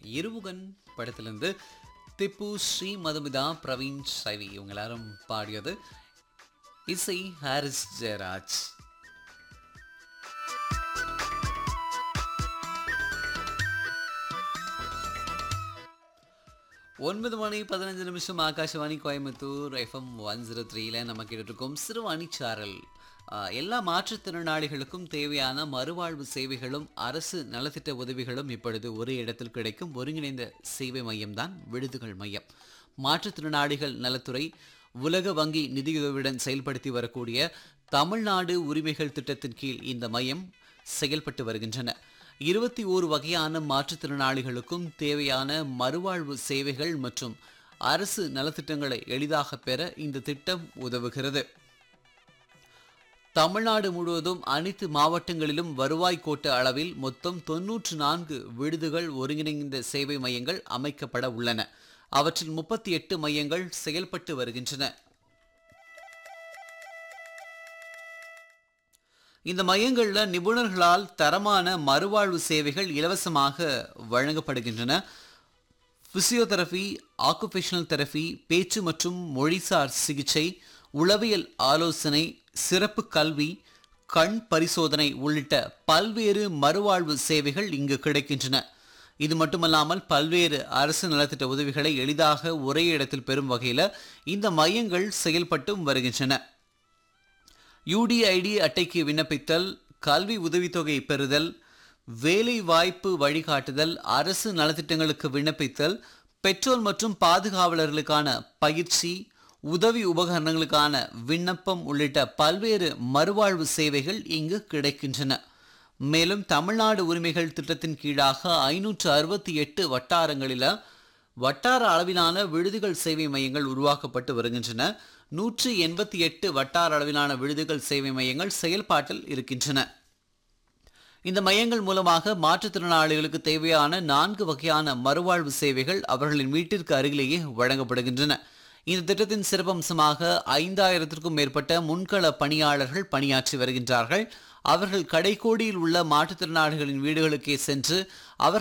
இருமுகன் படத்திலிருந்து திப்பு ஸ்ரீ மதுமிதா பிரவீன் சைவி இவங்க எல்லாரும் பாடியது இசை ஹாரிஸ் ஜெயராஜ் ஒன்பது மணி பதினஞ்சு நிமிஷம் Akashvani Coimbatore FM one zero த்ரீல நம்ம கேட்டுருக்கோம் சிறுவாணி சாரல் ஆஹ், எல்லா மாற்றுத்திறனாளிகளுக்கும் தேவையான மறுவாழ்வு சேவைகளும் அரசு நலத்திட்ட உதவிகளும் இப்பொழுது ஒரே இடத்தில் கிடைக்கும் ஒருங்கிணைந்த சேவை மையம்தான் விடுதிகள் மையம் மாற்றுத்திறனாளிகள் நலத்துறை உலக வங்கி நிதியுதவியுடன் செயல்படுத்தி வரக்கூடிய தமிழ்நாடு உரிமைகள் திட்டத்தின் கீழ் இந்த மையம் செயல்பட்டு வருகின்றன இருபத்தி ஓரு வகையான மாற்றுத்திறனாளிகளுக்கும் தேவையான மறுவாழ்வு சேவைகள் மற்றும் அரசு நலத்திட்டங்களை எளிதாக பெற இந்த திட்டம் உதவுகிறது தமிழ்நாடு முழுவதும் அனைத்து மாவட்டங்களிலும் வருவாய் கோட்ட அளவில் மொத்தம் தொன்னூற்று நான்கு விடுதிகள் ஒருங்கிணைந்த சேவை மையங்கள் அமைக்கப்பட உள்ளன அவற்றில் முப்பத்தி எட்டு மையங்கள் செயல்பட்டு வருகின்றன இந்த மையங்கள்ல நிபுணர்களால் தரமான மறுவாழ்வு சேவைகள் இலவசமாக வழங்கப்படுகின்றன பிசியோதெரபி ஆக்குபேஷனல் தெரபி பேச்சு மற்றும் மொழிசார் சிகிச்சை உளவியல் ஆலோசனை சிறப்பு கல்வி கண் பரிசோதனை உள்ளிட்ட பல்வேறு மறுவாழ்வு சேவைகள் இங்கு கிடைக்கின்றன இது மட்டுமல்லாமல் பல்வேறு அரசு நலத்திட்ட உதவிகளை எளிதாக ஒரே இடத்தில் பெறும் வகையில் இந்த மையங்கள் செயல்பட்டும் வருகின்றன யூடிஐடி அட்டைக்கு விண்ணப்பித்தல் கல்வி உதவித்தொகை பெறுதல் வேலை வாய்ப்பு வழிகாட்டுதல் அரசு நலத்திட்டங்களுக்கு விண்ணப்பித்தல் பெற்றோர் மற்றும் பாதுகாவலர்களுக்கான பயிற்சி உதவி உபகரணங்களுக்கான விண்ணப்பம் உள்ளிட்ட பல்வேறு மறுவாழ்வு சேவைகள் இங்கு கிடைக்கின்றன மேலும் தமிழ்நாடு உரிமைகள் திட்டத்தின் கீழாக ஐநூற்று அறுபத்தி எட்டு வட்டாரங்களில் வட்டார அளவிலான விடுதிகள் சேவை மையங்கள் உருவாக்கப்பட்டு வருகின்றன நூற்றி எண்பத்தி எட்டு வட்டார அளவிலான விடுதிகள் சேவை மையங்கள் செயல்பாட்டில் இருக்கின்றன இந்த மையங்கள் மூலமாக மாற்றுத்திறனாளிகளுக்கு தேவையான நான்கு வகையான மறுவாழ்வு சேவைகள் அவர்களின் வீட்டிற்கு அருகிலேயே வழங்கப்படுகின்றன இந்த திட்டத்தின் சிறப்பம்சமாக ஐந்தாயிரத்திற்கும் மேற்பட்ட முன்கள பணியாளர்கள் பணியாற்றி வருகின்றார்கள் அவர்கள் கடைக்கோடியில் உள்ள மாற்றுத்திறனாளிகளின் வீடுகளுக்கே சென்று அவர்